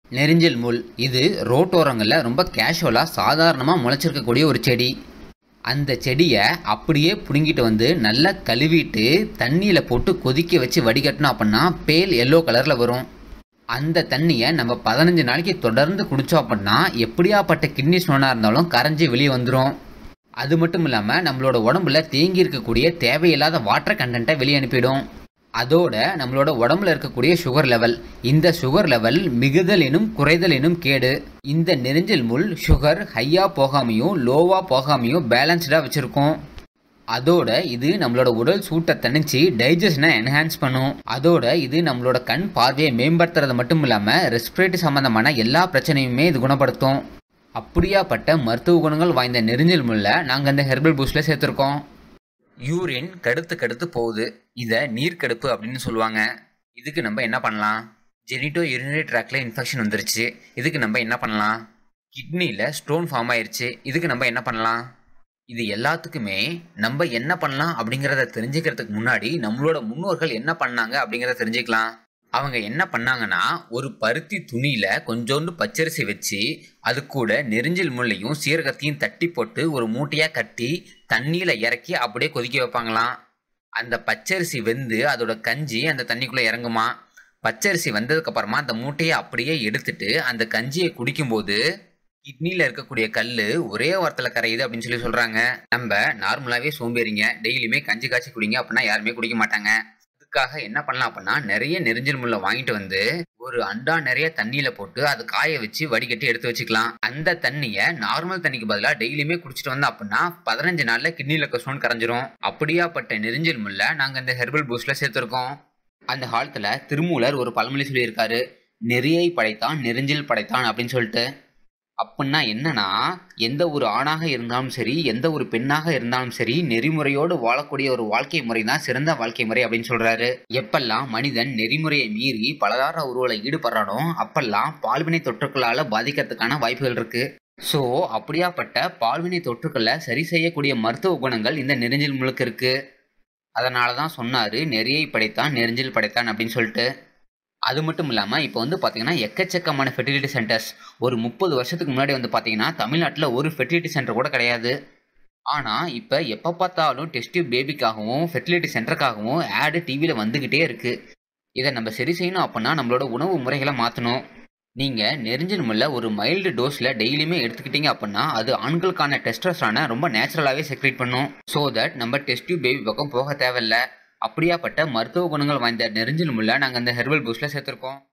நெரிஞ்சல் முள் இது ரோட்டோரங்களில் ரொம்ப கேஷுவலாக சாதாரணமாக முளைச்சிருக்கக்கூடிய ஒரு செடி அந்த செடியை அப்படியே பிடுங்கிட்டு வந்து நல்லா கழுவிட்டு தண்ணியில் போட்டு கொதிக்க வச்சு வடிகட்டினோம் அப்படின்னா பேல் எல்லோ கலரில் வரும் அந்த தண்ணியை நம்ம பதினஞ்சு நாளைக்கு தொடர்ந்து குடித்தோம் அப்படின்னா எப்படியாப்பட்ட கிட்னி ஸ்டோனாக இருந்தாலும் கரைஞ்சி வெளியே வந்துடும் அது மட்டும் இல்லாமல் நம்மளோட உடம்புல தேங்கி இருக்கக்கூடிய தேவையில்லாத வாட்டர் கண்டென்ட்டை வெளியே அனுப்பிடும் அதோட நம்மளோட உடம்புல இருக்கக்கூடிய சுகர் லெவல் இந்த சுகர் லெவல் மிகுதல் எனும் குறைதல் எனும் கேடு இந்த நெரிஞ்சல் முள் சுகர் ஹையாக போகாமையும் லோவாக போகாமையும் பேலன்ஸ்டாக வச்சுருக்கோம் அதோட இது நம்மளோட உடல் சூட்டை தணிச்சு டைஜஷனை என்ஹான்ஸ் பண்ணும் அதோட இது நம்மளோட கண் பார்வையை மேம்படுத்துறது மட்டும் இல்லாமல் ரெஸ்பிரேட்டரி சம்மந்தமான எல்லா பிரச்சனையுமே இது குணப்படுத்தும் அப்படியாப்பட்ட மருத்துவ குணங்கள் வாய்ந்த நெரிஞ்சல் முல்லை நாங்கள் இந்த ஹெர்பல் பூஸ்டில் சேர்த்துருக்கோம் யூரின் கடுத்து கடுத்து போகுது இதை நீர்க்கடுப்பு அப்படின்னு சொல்லுவாங்க இதுக்கு நம்ம என்ன பண்ணலாம் ஜெனிட்டோ யூரினரி ட்ராக்ல இன்ஃபெக்ஷன் வந்துருச்சு இதுக்கு நம்ம என்ன பண்ணலாம் கிட்னியில் ஸ்டோன் ஃபார்ம் ஆயிருச்சு இதுக்கு நம்ம என்ன பண்ணலாம் இது எல்லாத்துக்குமே நம்ம என்ன பண்ணலாம் அப்படிங்கிறத தெரிஞ்சுக்கிறதுக்கு முன்னாடி நம்மளோட முன்னோர்கள் என்ன பண்ணாங்க அப்படிங்கிறத தெரிஞ்சுக்கலாம் அவங்க என்ன பண்ணாங்கன்னா ஒரு பருத்தி துணியில கொஞ்சோண்டு பச்சரிசி வச்சு அது கூட நெரிஞ்சல் முள்ளையும் சீரகத்தையும் தட்டி போட்டு ஒரு மூட்டையா கட்டி தண்ணியில இறக்கி அப்படியே கொதிக்க வைப்பாங்களாம் அந்த பச்சரிசி வெந்து அதோட கஞ்சி அந்த தண்ணிக்குள்ள இறங்குமா பச்சரிசி வந்ததுக்கு அப்புறமா அந்த மூட்டையை அப்படியே எடுத்துட்டு அந்த கஞ்சியை குடிக்கும்போது கிட்னியில் இருக்கக்கூடிய கல் ஒரே வாரத்தில் கரையுது அப்படின்னு சொல்லி சொல்கிறாங்க நம்ம நார்மலாகவே சோம்பேறிங்க டெய்லியுமே கஞ்சி காய்ச்சி குடிங்க அப்படின்னா யாருமே குடிக்க மாட்டாங்க அதுக்காக என்ன பண்ணலாம் அப்படின்னா நிறைய நெரிஞ்சல் முள்ளை வாங்கிட்டு வந்து ஒரு அண்டா நிறைய தண்ணியில போட்டு அது காய வச்சு வடிகட்டி எடுத்து வச்சுக்கலாம் அந்த தண்ணியை நார்மல் தண்ணிக்கு பதிலாக டெய்லியுமே குடிச்சிட்டு வந்தோம் அப்படின்னா பதினஞ்சு நாள்ல கிட்னியில் இருக்க ஸ்டோன் கரைஞ்சிரும் அப்படியாப்பட்ட நெரிஞ்சல் முல்லை நாங்கள் இந்த ஹெர்பல் பூஸ்ட்ல சேர்த்துருக்கோம் அந்த காலத்துல திருமூலர் ஒரு பழமொழி சொல்லியிருக்காரு நெறியை படைத்தான் நெரிஞ்சில் படைத்தான் அப்படின்னு சொல்லிட்டு அப்படின்னா என்னன்னா எந்த ஒரு ஆணாக இருந்தாலும் சரி எந்த ஒரு பெண்ணாக இருந்தாலும் சரி நெறிமுறையோடு வாழக்கூடிய ஒரு வாழ்க்கை முறை தான் சிறந்த வாழ்க்கை முறை அப்படின்னு சொல்றாரு எப்பெல்லாம் மனிதன் நெறிமுறையை மீறி பலதார உருவலை ஈடுபடுறானோ அப்பெல்லாம் பால்வினை தொற்றுக்களால பாதிக்கிறதுக்கான வாய்ப்புகள் இருக்கு ஸோ அப்படியாப்பட்ட பால்வினை தொற்றுக்களை சரி செய்யக்கூடிய மருத்துவ குணங்கள் இந்த நெரிஞ்சல் முழுக்க இருக்கு அதனால தான் சொன்னாரு நெறியை படைத்தான் நெரிஞ்சல் படைத்தான் அப்படின்னு சொல்லிட்டு அது மட்டும் இல்லாமல் இப்போ வந்து பார்த்தீங்கன்னா எக்கச்சக்கமான ஃபெர்டிலிட்டி சென்டர்ஸ் ஒரு முப்பது வருஷத்துக்கு முன்னாடி வந்து பார்த்தீங்கன்னா தமிழ்நாட்டில் ஒரு ஃபெர்டிலிட்டி சென்டர் கூட கிடையாது ஆனால் இப்போ எப்போ பார்த்தாலும் டெஸ்ட் பேபிக்காகவும் ஃபெர்டிலிட்டி சென்டருக்காகவும் ஆடு டிவியில் வந்துக்கிட்டே இருக்குது இதை நம்ம சரி செய்யணும் அப்படின்னா நம்மளோட உணவு முறைகளை மாற்றணும் நீங்கள் நெரிஞ்சல் முல்ல ஒரு மைல்டு டோஸில் டெய்லியுமே எடுத்துக்கிட்டீங்க அப்படின்னா அது ஆண்களுக்கான டெஸ்டஸ்டான ரொம்ப நேச்சுரலாகவே செக்ரேட் பண்ணும் ஸோ தட் நம்ம டெஸ்ட் பேபி பக்கம் போக தேவையில்ல அப்படியாப்பட்ட மருத்துவ குணங்கள் வாய்ந்த நெரிஞ்சல் முல்லை நாங்கள் இந்த ஹெர்பல் பூஸ்டில் சேர்த்துருக்கோம்